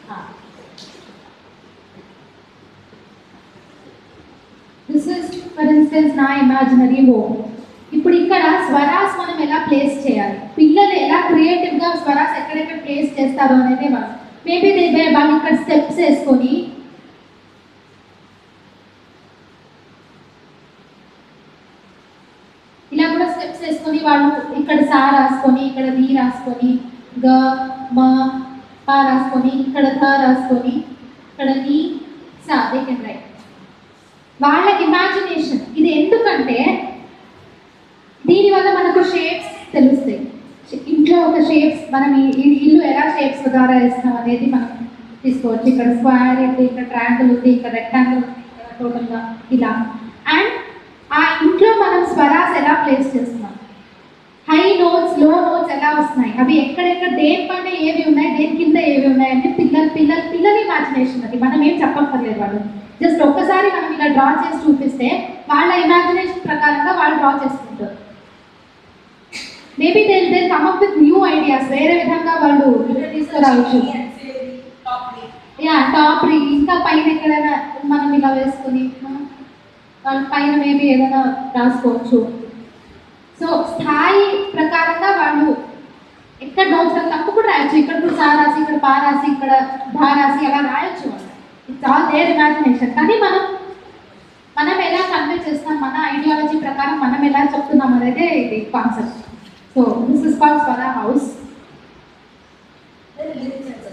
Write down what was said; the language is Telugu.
దిస్ ఇస్ ఫర్ ఇన్స్టెన్స్ నా ఇమాజినరీ హోమ్ ఇప్పుడు ఇక్కడ స్వరాస్ మనం ఎలా ప్లేస్ చేయాలి పిల్లలు ఎలా క్రియేటివ్ గా స్వరాస్ ఎక్కడెక్కడ ప్లేస్ చేస్తారు అనేది వాళ్ళు మేబీ వాళ్ళు ఇక్కడ స్టెప్స్ వేసుకొని ఇలా కూడా స్టెప్స్ వేసుకొని వాళ్ళు ఇక్కడ సా రాసుకొని ఇక్కడ రీ రాసుకొని గ మ పా రాసుకొని ఇక్కడ థ రాసుకొని ఇక్కడ నీ సా దే కెన్ రైట్ వాళ్ళకి ఇమాజినేషన్ ఇది ఎందుకంటే దీనివల్ల మనకు షేప్స్ తెలుస్తాయి ఇంట్లో ఒక షేప్స్ మనం ఈ ఈ ఇల్లు ఎలా షేప్స్ ద్వారా వేస్తున్నాం అనేది మనం తీసుకోవచ్చు ఇక్కడ స్క్వేర్ ఉంది ఇక్కడ ట్రయాంగిల్ ఉంది ఇక్కడ రెక్టాంగిల్ ఉంది ఇక్కడ టోటల్గా ఇలా అండ్ ఆ ఇంట్లో మనం స్వరాస్ ఎలా ప్లేస్ చేస్తున్నాం హై నోట్స్ లో నోట్స్ ఎలా వస్తున్నాయి అవి ఎక్కడెక్కడ దేనిపైన ఏవి ఉన్నాయి దేని కింద ఏవి ఉన్నాయి అంటే పిల్లలు పిల్లలు పిల్లల ఇమాజినేషన్ అది మనం ఏం చెప్పక్కర్లేదు వాళ్ళు జస్ట్ ఒక్కసారి మనం ఇలా డ్రా చేసి చూపిస్తే వాళ్ళ ఇమాజినేషన్ ప్రకారంగా వాళ్ళు డ్రా చేసుకుంటారు maybe they they come up with new ideas వేరే విధంగా వాళ్ళు తీసుకురావచ్చు యా టాప్ రీ ఇంకా పైన ఎక్కడైనా మనం ఇలా వేసుకొని మనం వాళ్ళ పైన మేబీ ఏదైనా రాసుకోవచ్చు సో స్థాయి ప్రకారంగా వాళ్ళు ఎక్కడ నోట్స్ తప్పు కూడా రాయొచ్చు ఇక్కడ కూడా సా రాసి ఇక్కడ పా రాసి ఇక్కడ ధా రాసి అలా రాయొచ్చు ఇట్స్ ఆల్ దేర్ ఇమాజినేషన్ కానీ మనం మనం ఎలా కన్వే చేస్తాం మన ఐడియాలజీ ప్రకారం మనం ఎలా చెప్తున్నాం అనేదే ఇది concept so this is called swara house Then lyrics and